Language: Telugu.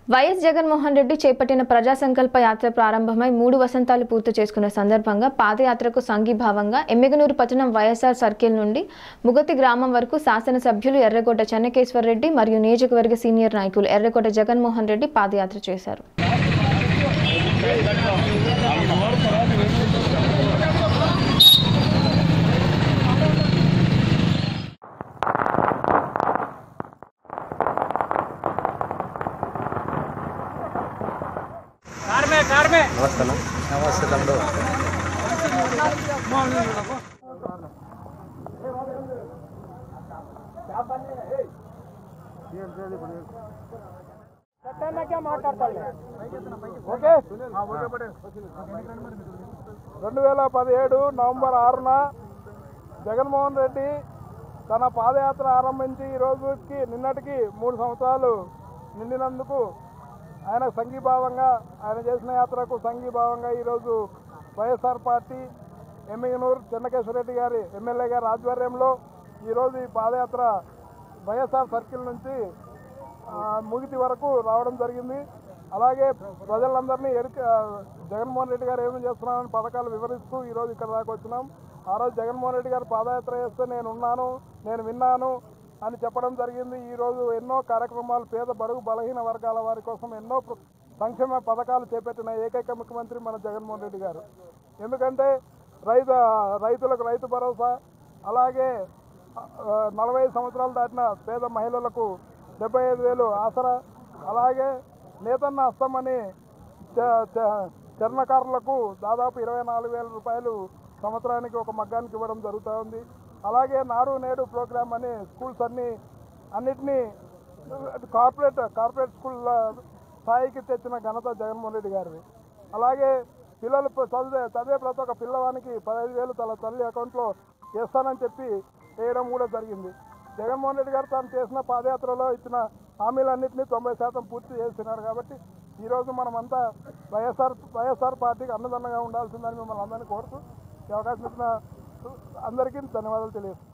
వైఎస్ జగన్మోహన్ రెడ్డి చేపట్టిన ప్రజా సంకల్ప యాత్ర ప్రారంభమై మూడు వసంతాలు పూర్తి చేసుకున్న సందర్భంగా పాదయాత్రకు సంఘీభావంగా ఎమ్మిగనూరు పట్టణం వైఎస్ఆర్ సర్కిల్ నుండి ముగతి గ్రామం వరకు శాసనసభ్యులు ఎర్రగొండ చెన్నకేశ్వర్ రెడ్డి మరియు నియోజకవర్గ సీనియర్ నాయకులు ఎర్రగొండ జగన్మోహన్ రెడ్డి పాదయాత్ర చేశారు నమస్తే నమస్తే తమ్ముడు రెండు వేల పదిహేడు నవంబర్ ఆరున జగన్మోహన్ రెడ్డి తన పాదయాత్ర ఆరంభించి ఈ రోజుకి నిన్నటికి మూడు సంవత్సరాలు నిండినందుకు ఆయన సంఘీభావంగా ఆయన చేసిన యాత్రకు సంఘీభావంగా ఈరోజు వైఎస్ఆర్ పార్టీ ఎమ్మిగనూరు చెన్నకేశ్వరరెడ్డి గారి ఎమ్మెల్యే గారి ఆధ్వర్యంలో ఈరోజు ఈ పాదయాత్ర వైఎస్ఆర్ సర్కిల్ నుంచి ఆ, ముగితి వరకు రావడం జరిగింది అలాగే ప్రజలందరినీ ఎరుక జగన్మోహన్ రెడ్డి గారు ఏమేమి చేస్తున్నారని పథకాలు వివరిస్తూ ఈరోజు ఇక్కడ దాకా వచ్చినాం ఆ రోజు జగన్మోహన్ రెడ్డి గారు పాదయాత్ర చేస్తే నేను ఉన్నాను నేను విన్నాను అని చెప్పడం జరిగింది ఈరోజు ఎన్నో కార్యక్రమాలు పేద బడుగు బలహీన వర్గాల వారి కోసం ఎన్నో ప్ర- సంక్షేమ పథకాలు చేపట్టిన ఏకైక ముఖ్యమంత్రి మన జగన్మోహన్ రెడ్డి గారు ఎందుకంటే రైతు రైతులకు రైతు భరోసా అలాగే ఆ, నలభై ఐదు సంవత్సరాలు దాటిన పేద మహిళలకు డెబ్బై ఐదు వేలు ఆసరా అలాగే నేతన్న హస్తమని చ- చ- చర్మకారులకు దాదాపు ఇరవై నాలుగు వేల రూపాయలు సంవత్సరానికి ఒక మగ్గానికి ఇవ్వడం జరుగుతూ ఉంది అలాగే నాడు నేడు ప్రోగ్రామ్ అని స్కూల్స్ అన్ని అన్నిటినీ కార్పొరేట్ కార్పొరేట్ స్కూళ్ళ స్థాయికి తెచ్చిన ఘనత జగన్మోహన్ రెడ్డి గారిది అలాగే పిల్లలు ప- చదివే చదివే ప్రతి ఒక్క పిల్లవానికి పదహైదు వేలు తన తల్లి అకౌంట్లో వేస్తానని చెప్పి వేయడం కూడా జరిగింది జగన్మోహన్ రెడ్డి గారు తాను చేసిన పాదయాత్రలో ఇచ్చిన హామీలన్నింటినీ తొంభై శాతం పూర్తి చేస్తున్నారు కాబట్టి ఈరోజు మనమంతా వైఎస్ఆర్ వైఎస్ఆర్ పార్టీకి అన్నదండగా ఉండాల్సిందని మిమ్మల్ని అందరినీ కోరుతూ ఈ అవకాశం ఇచ్చిన అందరికీ ధన్యవాదాలు తెలియజేస్తున్నాను